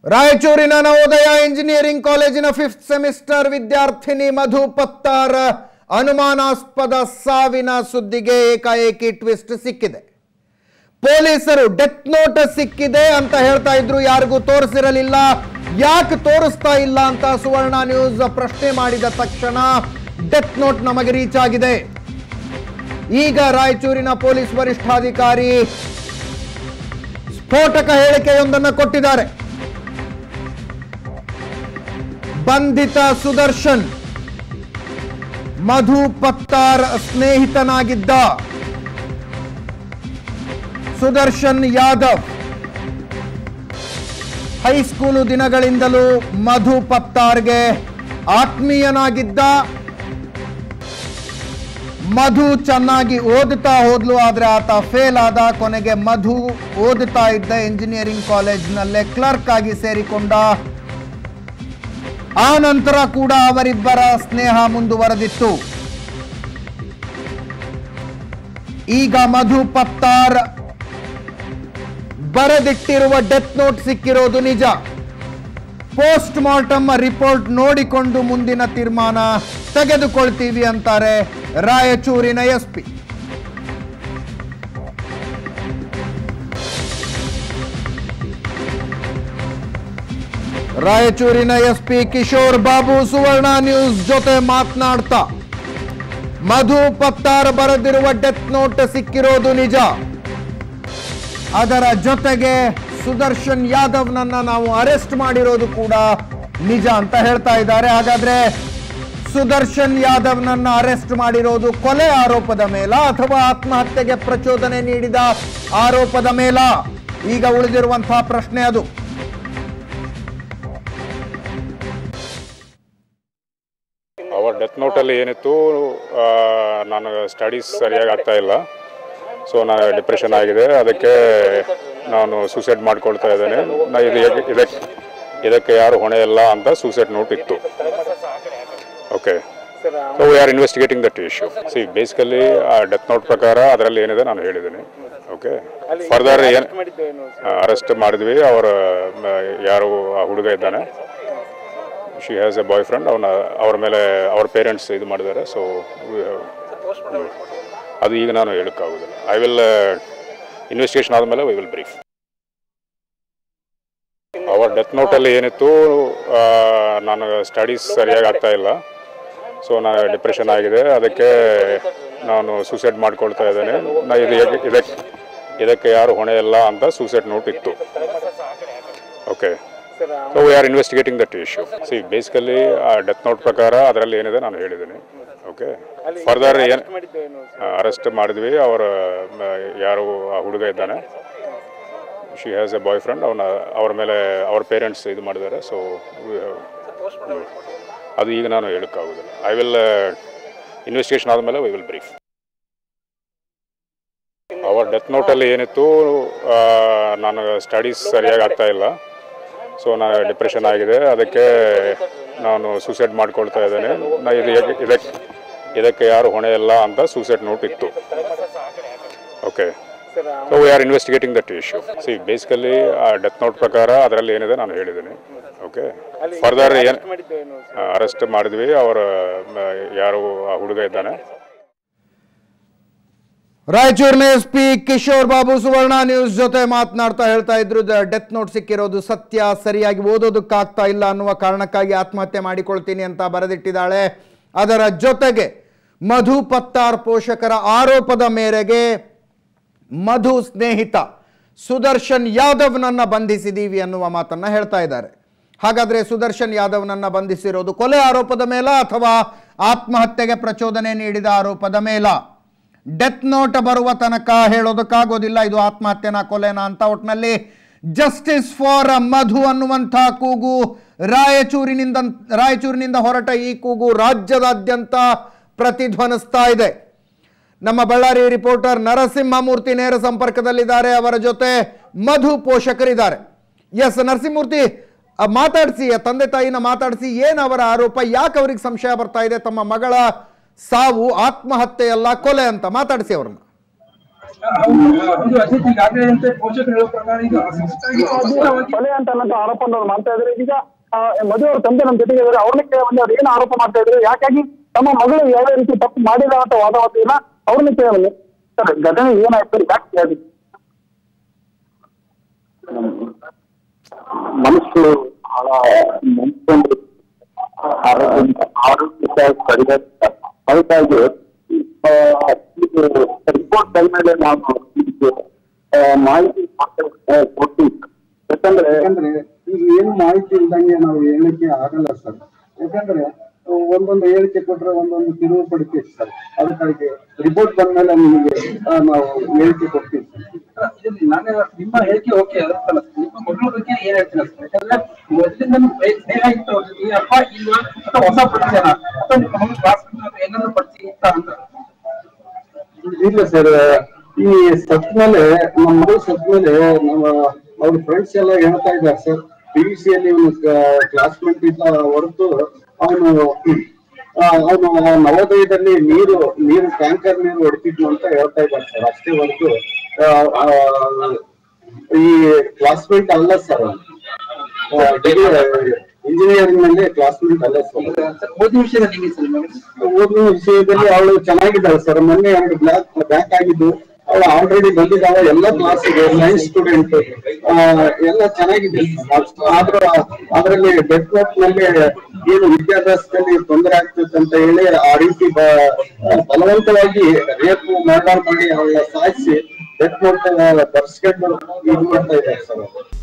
ರಾಯಚೂರಿನ ನವೋದಯ ಇಂಜಿನಿಯರಿಂಗ್ ಕಾಲೇಜಿನ fifth semester ವಿದ್ಯಾರ್ಥಿನಿ ಮಧು ಪತ್ತಾರ್ ಅನುಮಾನಾಸ್ಪದ ಸಾವಿನ ಸುದ್ದಿಗೆ ಏಕಾಏಕಿ ಟ್ವಿಸ್ಟ್ ಸಿಕ್ಕಿದೆ ಪೊಲೀಸರು ಡೆತ್ ನೋಟ್ ಸಿಕ್ಕಿದೆ ಅಂತ ಹೇಳ್ತಾ ಇದ್ರು ಯಾರಿಗೂ ತೋರಿಸಿರಲಿಲ್ಲ ಯಾಕೆ ತೋರಿಸ್ತಾ ಇಲ್ಲ ಅಂತ ಸುವರ್ಣ ನ್ಯೂಸ್ ಪ್ರಶ್ನೆ ಮಾಡಿದ ತಕ್ಷಣ ಡೆತ್ ನೋಟ್ ನಮಗೆ ರೀಚ್ ಆಗಿದೆ ಈಗ ರಾಯಚೂರಿನ ಪೊಲೀಸ್ ವರಿಷ್ಠಾಧಿಕಾರಿ ಸ್ಫೋಟಕ ಹೇಳಿಕೆಯೊಂದನ್ನು ಕೊಟ್ಟಿದ್ದಾರೆ ಬಂಧಿತ ಸುದರ್ಶನ್ ಮಧು ಪತ್ತಾರ್ ಸ್ನೇಹಿತನಾಗಿದ್ದ ಸುದರ್ಶನ್ ಯಾದವ್ ಹೈಸ್ಕೂಲು ದಿನಗಳಿಂದಲೂ ಮಧು ಪತ್ತಾರ್ಗೆ ಆತ್ಮೀಯನಾಗಿದ್ದ ಮಧು ಚೆನ್ನಾಗಿ ಓದುತ್ತಾ ಹೋದ್ಲು ಆದ್ರೆ ಆತ ಫೇಲ್ ಆದ ಕೊನೆಗೆ ಮಧು ಓದುತ್ತಾ ಇದ್ದ ಇಂಜಿನಿಯರಿಂಗ್ ಕಾಲೇಜ್ನಲ್ಲೇ ಕ್ಲರ್ಕ್ ಆಗಿ ಸೇರಿಕೊಂಡ ಆ ನಂತರ ಕೂಡ ಅವರಿಬ್ಬರ ಸ್ನೇಹ ಮುಂದುವರೆದಿತ್ತು ಈಗ ಮಧು ಪತ್ತಾರ್ ಬರೆದಿಟ್ಟಿರುವ ಡೆತ್ ನೋಟ್ ಸಿಕ್ಕಿರೋದು ನಿಜ ಪೋಸ್ಟ್ ಮಾರ್ಟಮ್ ರಿಪೋರ್ಟ್ ನೋಡಿಕೊಂಡು ಮುಂದಿನ ತೀರ್ಮಾನ ತೆಗೆದುಕೊಳ್ತೀವಿ ಅಂತಾರೆ ರಾಯಚೂರಿನ ಎಸ್ಪಿ ರಾಯಚೂರಿನ ಎಸ್ಪಿ ಕಿಶೋರ್ ಬಾಬು ಸುವರ್ಣ ನ್ಯೂಸ್ ಜೊತೆ ಮಾತನಾಡ್ತಾ ಮಧು ಪತ್ತಾರ್ ಬರೆದಿರುವ ಡೆತ್ ನೋಟ್ ಸಿಕ್ಕಿರೋದು ನಿಜ ಅದರ ಜೊತೆಗೆ ಸುದರ್ಶನ್ ಯಾದವ್ನನ್ನ ನಾವು ಅರೆಸ್ಟ್ ಮಾಡಿರೋದು ಕೂಡ ನಿಜ ಅಂತ ಹೇಳ್ತಾ ಇದ್ದಾರೆ ಹಾಗಾದ್ರೆ ಸುದರ್ಶನ್ ಯಾದವ್ನನ್ನ ಅರೆಸ್ಟ್ ಮಾಡಿರೋದು ಕೊಲೆ ಆರೋಪದ ಮೇಲ ಅಥವಾ ಆತ್ಮಹತ್ಯೆಗೆ ಪ್ರಚೋದನೆ ನೀಡಿದ ಆರೋಪದ ಮೇಲ ಈಗ ಉಳಿದಿರುವಂತಹ ಪ್ರಶ್ನೆ ಅದು ಅವರ ಡೆತ್ ನೋಟಲ್ಲಿ ಏನಿತ್ತು ಆ, ನಾನು ಸ್ಟಡೀಸ್ ಸರಿಯಾಗಿ ಆಗ್ತಾ ಇಲ್ಲ ಸೊ ನಾನು ಡಿಪ್ರೆಷನ್ ಆಗಿದೆ ಅದಕ್ಕೆ ನಾನು ಸೂಸೈಡ್ ಮಾಡ್ಕೊಳ್ತಾ ಇದ್ದೇನೆ ನಾ ಇದು ಇದಕ್ಕೆ- ಇದಕ್ಕೆ ಇದಕ್ಕೆ ಯಾರು ಹೊಣೆ ಇಲ್ಲ ಅಂತ ಸೂಸೈಡ್ ನೋಟ್ ಇತ್ತು okay so we are investigating that issue see basically ಆ ಡೆತ್ ನೋಟ್ ಪ್ರಕಾರ ಅದರಲ್ಲಿ ಏನಿದೆ ನಾನು ಹೇಳಿದ್ದೀನಿ ಓಕೆ ಫರ್ದರ್ ಏನು ಅರೆಸ್ಟ್ ಮಾಡಿದ್ವಿ ಅವರ ಮ, ಯಾರು ಆ ಹುಡುಗ ಇದ್ದಾನೆ she has a boyfriend ಅವನ ಅವ್ರ ಮೇಲೆ ಅವ್ರ ಪೇರೆಂಟ್ಸ್ ಇದು ಮಾಡಿದ್ದಾರೆ ಸೊ ಅದು ಈಗ ನಾನು ಹೇಳೋಕ್ಕಾಗೋದಿಲ್ಲ ಐ ವಿಲ್ ಇನ್ವೆಸ್ಟಿಗೇಷನ್ ಆದಮೇಲೆ ವಿ ವಿಲ್ ಬ್ರೀಫ್ ಅವರ ಡೆತ್ ನೋಟಲ್ಲಿ ಏನಿತ್ತು ಆ, ನಾನು ಸ್ಟಡೀಸ್ ಸರಿಯಾಗಿ ಆಗ್ತಾ ಇಲ್ಲ ಸೊ ನಾನು ಡಿಪ್ರೆಷನ್ ಆಗಿದೆ ಅದಕ್ಕೆ ನಾನು ಸೂಸೈಡ್ ಮಾಡ್ಕೊಳ್ತಾ ಇದ್ದೇನೆ ನಾ ಇದು ಇದಕ್ಕೆ- ಇದಕ್ಕೆ ಇದಕ್ಕೆ ಯಾರು ಹೊಣೆ ಇಲ್ಲ ಅಂತ ಸೂಸೈಡ್ ನೋಟ್ ಇತ್ತು okay so we are investigating that issue see basically ಆ ಡೆತ್ ನೋಟ್ ಪ್ರಕಾರ ಅದರಲ್ಲಿ ಏನಿದೆ ನಾನು ಹೇಳಿದ್ದೀನಿ ಓಕೆ ಫರ್ದರ್ ಏನು ಅರೆಸ್ಟ್ ಮಾಡಿದ್ವಿ ಅವರ ಮ, ಯಾರು ಆ ಹುಡುಗ ಇದ್ದಾನೆ she has a boyfriend ಅವನ ಅವ್ರ ಮೇಲೆ ಅವ್ರ ಪೇರೆಂಟ್ಸ್ ಇದು ಮಾಡಿದ್ದಾರೆ ಸೊ ಅದು ಈಗ ನಾನು ಹೇಳೋಕ್ಕಾಗೋದಿಲ್ಲ ಐ ವಿಲ್ ಇನ್ವೆಸ್ಟಿಗೇಷನ್ ಆದಮೇಲೆ ವಿ ವಿಲ್ ಬ್ರೀಫ್ ಅವರ ಡೆತ್ ನೋಟಲ್ಲಿ ಏನಿತ್ತು ಆ, ನಾನು ಸ್ಟಡೀಸ್ ಸರಿಯಾಗಿ ಆಗ್ತಾ ಇಲ್ಲ ಸೊ ನಾನು ಡಿಪ್ರೆಷನ್ ಆಗಿದೆ ಅದಕ್ಕೆ ನಾನು ಸೂಸೈಡ್ ಮಾಡ್ಕೊಳ್ತಾ ಇದ್ದೇನೆ ನಾ ಇದು ಇದಕ್ಕೆ- ಇದಕ್ಕೆ ಇದಕ್ಕೆ ಯಾರು ಹೊಣೆ ಇಲ್ಲ ಅಂತ ಸೂಸೈಡ್ ನೋಟ್ ಇತ್ತು okay so we are investigating that issue see basically ಆ ಡೆತ್ ನೋಟ್ ಪ್ರಕಾರ ಅದರಲ್ಲಿ ಏನಿದೆ ನಾನು ಹೇಳಿದ್ದೀನಿ ಓಕೆ ಫರ್ದರ್ ಏನು ಅರೆಸ್ಟ್ ಮಾಡಿದ್ವಿ ಅವರ ಮ, ಯಾರು ಆ ಹುಡುಗ ಇದ್ದಾನೆ ರಾಯಚೂರಿನ S P Kishore Babu Suvarna news ಜೊತೆ ಮಾತನಾಡ್ತಾ ಹೇಳ್ತಾ ಇದ್ರು ಡೆತ್ ನೋಟ್ ಸಿಕ್ಕಿರೋದು ಸತ್ಯ ಸರಿಯಾಗಿ ಓದೋದಕ್ಕಾಗ್ತಾ ಇಲ್ಲ ಅನ್ನುವ ಕಾರಣಕ್ಕಾಗಿ ಆತ್ಮಹತ್ಯೆ ಮಾಡಿಕೊಳ್ತೀನಿ ಅಂತ ಬರೆದಿಟ್ಟಿದ್ದಾಳೆ ಅದರ ಜೊತೆಗೆ ಮಧು ಪತ್ತಾರ್ ಪೋಷಕರ ಆರೋಪದ ಮೇರೆಗೆ ಮಧು ಸ್ನೇಹಿತ ಸುದರ್ಶನ್ ಯಾದವ್ನನ್ನ ಬಂಧಿಸಿದೀವಿ ಅನ್ನುವ ಮಾತನ್ನ ಹೇಳ್ತಾ ಇದ್ದಾರೆ ಹಾಗಾದ್ರೆ ಸುದರ್ಶನ್ ಯಾದವ್ನನ್ನ ಬಂಧಿಸಿರೋದು ಕೊಲೆ ಆರೋಪದ ಮೇಲ ಅಥವಾ ಆತ್ಮಹತ್ಯೆಗೆ ಪ್ರಚೋದನೆ ನೀಡಿದ ಆರೋಪದ ಮೇಲ ಡೆತ್ ನೋಟ್ ಬರುವ ತನಕ ಹೇಳೋದಕ್ಕಾಗೋದಿಲ್ಲ ಇದು ಆತ್ಮಹತ್ಯೆನ ಕೊಲೆನ ಅಂತ ಒಟ್ಟಿನಲ್ಲಿ ಜಸ್ಟಿಸ್ ಫಾರ್ ಮಧು ಅನ್ನುವಂಥ ಕೂಗು ರಾಯಚೂರಿನಿಂದ ರಾಯಚೂರಿನಿಂದ ಹೊರಟ ಈ ಕೂಗು ರಾಜ್ಯದಾದ್ಯಂತ ಪ್ರತಿಧ್ವನಿಸ್ತಾ ಇದೆ ನಮ್ಮ ಬಳ್ಳಾರಿ ರಿಪೋರ್ಟರ್ ನರಸಿಂಹಮೂರ್ತಿ ನೇರ ಸಂಪರ್ಕದಲ್ಲಿದ್ದಾರೆ ಅವರ ಜೊತೆ ಮಧು ಪೋಷಕರಿದ್ದಾರೆ ಎಸ್ ನರಸಿಂಹಮೂರ್ತಿ ಆ, ಮಾತಾಡ್ಸಿ ಆ ತಂದೆ ತಾಯಿನ ಮಾತಾಡಿಸಿ ಏನು ಅವರ ಆರೋಪ ಯಾಕೆ ಅವ್ರಿಗೆ ಸಂಶಯ ಬರ್ತಾ ಇದೆ ತಮ್ಮ ಮಗಳ ಸಾವು ಆತ್ಮಹತ್ಯೆಯಲ್ಲ ಕೊಲೆ ಅಂತ ಮಾತಾಡಿಸಿ ಅವ್ರನ್ನ ಒಂದು ಅಜಿತ್ ಈಗಾಗಲೇ ಅಂತ ಪೋಷಕರು ಹೇಳೋ ಪ್ರಕಾರ ಈಗ ಶಿಕ್ಷಕರಿಗೆ ಸ್ಪಷ್ಟವಾಗಿ ಕೊಲೆ ಅಂತ ಅನ್ನೋ ಆರೋಪವನ್ನು ಮಾಡ್ತಾ ಇದ್ದಾರೆ ಈಗ ಆ, ಮಧು ಅವ್ರ ತಂದೆ ನಮ್ಮ ಜೊತೆಗೆ ಇದ್ದಾರೆ ಅವ್ರನ್ನ ಕೇಳಿ ಅವ್ರು ಏನು ಆರೋಪ ಮಾಡ್ತಾ ಇದ್ರು ಯಾಕಾಗಿ ತಮ್ಮ ಮಗಳು ಯಾವುದೇ ರೀತಿ ತಪ್ಪು ಮಾಡಿಲ್ಲ ಅಂತ ವಾದವಾದಿಲ್ಲ ಅವ್ರನ್ನ ಕೇಳಿ ಸರ್ ಘಟನೆ ಏನಾಯ್ತು ಯಾಕೆ ಕೇಳಿ ಮನಸ್ಸು ಬಹಳ ನೆನ್ಸ್ಕೊಂಡು ಆರೋಗ್ಯ ಆರೋಗ್ಯ ಸರಿಯಾದ ಅದಕ್ಕಾಗಿ ಆ, ಇದು ರಿಪೋರ್ಟ್ ಬಂದ್ಮೇಲೆ ನಾವು ಇದಕ್ಕೆ ಆ, ಮಾಹಿತಿ ಕೊಟ್ಟಿವಿ ಯಾಕಂದ್ರೆ ಯಾಕಂದ್ರೆ ಈಗ ಏನು ಮಾಹಿತಿ ಇಲ್ದಂಗೆ ನಾವು ಹೇಳಿಕೆ ಆಗಲ್ಲ ಸರ್ ಯಾಕಂದ್ರೆ ಒಂದೊಂದು ಹೇಳಿಕೆ ಕೊಟ್ರೆ ಒಂದೊಂದು ತಿರುವು ಪಡಿತೀವಿ ಸರ್ ಅದಕ್ಕಾಗಿ ರಿಪೋರ್ಟ್ ಬಂದ್ಮೇಲೆ ನಿಮಗೆ ಆ, ನಾವು ಹೇಳಿಕೆ ಕೊಡ್ತೀವಿ ಸರ್ ಇದರಲ್ಲಿ ನಾನು ನಿಮ್ಮ ಹೇಳಿಕೆ ಓಕೆ ಅದಕ್ಕಲ್ಲ ನಿಮ್ಮ ಮಗಳ ಬಗ್ಗೆ ಏನ್ ಹೇಳ್ತೀರಾ ಸರ್ ಯಾಕಂದ್ರೆ ಮೊದಲಿಂದ ಸ್ನೇಹ ಇತ್ತು ಅವ್ರ ಜೊತೆ. ಈ ಅಪ್ಪ ಇಲ್ವಾ ಅಥವಾ ಹೊಸ ಪರಿಚಯನ ಅಥವಾ ನಿಮ್ಮ ಮಗಳು ಕ್ಲಾಸ್ ಏನಾದ್ರು ಪರಿಚಯ ಇತ್ತ ಅಂತ ಇಲ್ಲ ಸರ್ ಈ ಸತ್ ಮೇಲೆ ನಮ್ಮ ಮಗಳು ಸತ್ ಮೇಲೆ ನಮ್ಮ ಅವ್ರ ಫ್ರೆಂಡ್ಸ್ ಎಲ್ಲ ಹೇಳ್ತಾ ಇದ್ದಾರೆ ಸರ್ ಪಿ ಯು ಸಿ ಅಲ್ಲಿ ಇವನು ಕ್ಲಾಸ್ಮೇಟ್ ಇದ್ದ ಹೊರತು ಅವನು ಅವನು ನವೋದಯದಲ್ಲಿ ನೀರು ನೀರು ಟ್ಯಾಂಕರ್ ನೀರು ಹೊಡಿತಿದ್ನು ಅಂತ ಹೇಳ್ತಾ ಇದ್ದಾರೆ ಸರ್ ಅಷ್ಟೇ ಹೊರತು ಆ, ಆ, ಈ ಕ್ಲಾಸ್ಮೇಟ್ ಅಲ್ಲ ಸರ್ ಇಂಜಿನಿಯರಿಂಗ್ ನಲ್ಲಿ ಕ್ಲಾಸ್ಮೇಟ್ ಅಲ್ಲ ಸರ್ ಸರ್, ಓದಿನ ವಿಷಯದಲ್ಲಿ ಹೆಂಗೆ ಸರ್ ನಿಮಗೆ ಓದುವ ವಿಷಯದಲ್ಲಿ ಅವಳು ಚೆನ್ನಾಗಿದ್ದಾಳೆ ಸರ್ ಮೊನ್ನೆ ಎರಡು ಬ್ಲಾಕ್ ಬ್ಯಾಕ್ ಆಗಿದ್ದು ಅವಳು ಆಲ್ರೆಡಿ ಬಂದಿದ್ದಾಳೆ ಎಲ್ಲ ಕ್ಲಾಸಿಗೆ ಸೈನ್ಸ್ ಸ್ಟೂಡೆಂಟ್ ಎಲ್ಲ ಚೆನ್ನಾಗಿದೆ ಆದ್ರ ಅದರಲ್ಲಿ ಡೆತ್ ನೋಟ್ ನಲ್ಲಿ ಏನು ವಿದ್ಯಾಭ್ಯಾಸದಲ್ಲಿ ತೊಂದರೆ ಆಗ್ತದೆ ಅಂತ ಹೇಳಿ ಆ ರೀತಿ ಬ- ಬಲವಂತವಾಗಿ ರೇಪು ಮರ್ಡರ್ ಮಾಡಿ ಅವಳ ಸಾಯಿಸಿ ಡೆತ್ ನೋಟ್ ಬರ್ಸ್ಕೊಂಡು ಇದು ಮಾಡ್ತಾ ಇದ್ದಾರೆ ಸರ್